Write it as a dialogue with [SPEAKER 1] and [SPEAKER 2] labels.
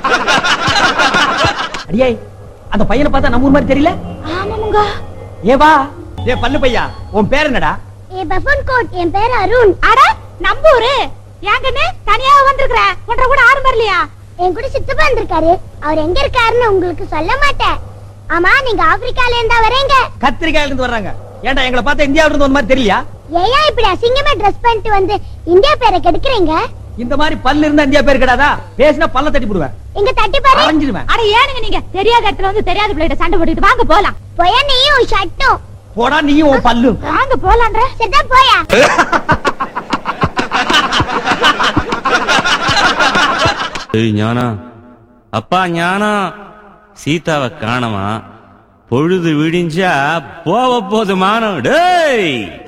[SPEAKER 1] அடியே அந்த பையனை பார்த்தா நம்ம ஊர் மாதிரி தெரியல
[SPEAKER 2] ஆமாமுங்க
[SPEAKER 1] ஏ வா ஏ பல்லு பையா உன் பேர் என்னடா
[SPEAKER 2] ஏ பஃபன் கோட் என் பேர் அருண் அட நம்பூரு ஏங்கன்னு தனியா வந்திருக்கிற ஒன்ற கூட ஆடும் வரலையா என் கூட சித்தப்பா வந்திருக்காரு அவர் எங்க இருக்காருன்னு உங்களுக்கு சொல்ல மாட்டேன் ஆமா நீங்க ஆப்பிரிக்கால இருந்தா வரீங்க
[SPEAKER 1] கத்திரிக்காயில இருந்து வர்றாங்க ஏன்டா எங்களை பார்த்தா இந்தியாவில இருந்து வந்த மாதிரி தெரியலையா
[SPEAKER 2] ஏயா இப்படி அசிங்கமா ட்ரெஸ் பண்ணிட்டு வந்து இந்தியா பேரை கெடுக்குறீங்க
[SPEAKER 1] இந்த மாதிரி பல்லு இருந்தா இந்தியா பேர் கிடையாதா பேசினா பல்ல தட்டி போடுவேன்
[SPEAKER 2] இங்க தட்டி பாரு
[SPEAKER 1] அரைஞ்சிடுவேன்
[SPEAKER 3] அட ஏனுங்க நீங்க தெரியாத இடத்துல வந்து தெரியாத பிள்ளைகிட்ட சண்டை போட்டுட்டு வாங்க போலாம்
[SPEAKER 2] போயா நீயும் ஷட்டும்
[SPEAKER 1] போடா நீயும் உன் பல்லும்
[SPEAKER 3] வாங்க போலான்ற
[SPEAKER 2] சரிதான் போயா
[SPEAKER 4] ஏய் ஞானா அப்பா ஞானா சீதாவை காணமா பொழுது விடிஞ்சா போக போது மானம் டேய்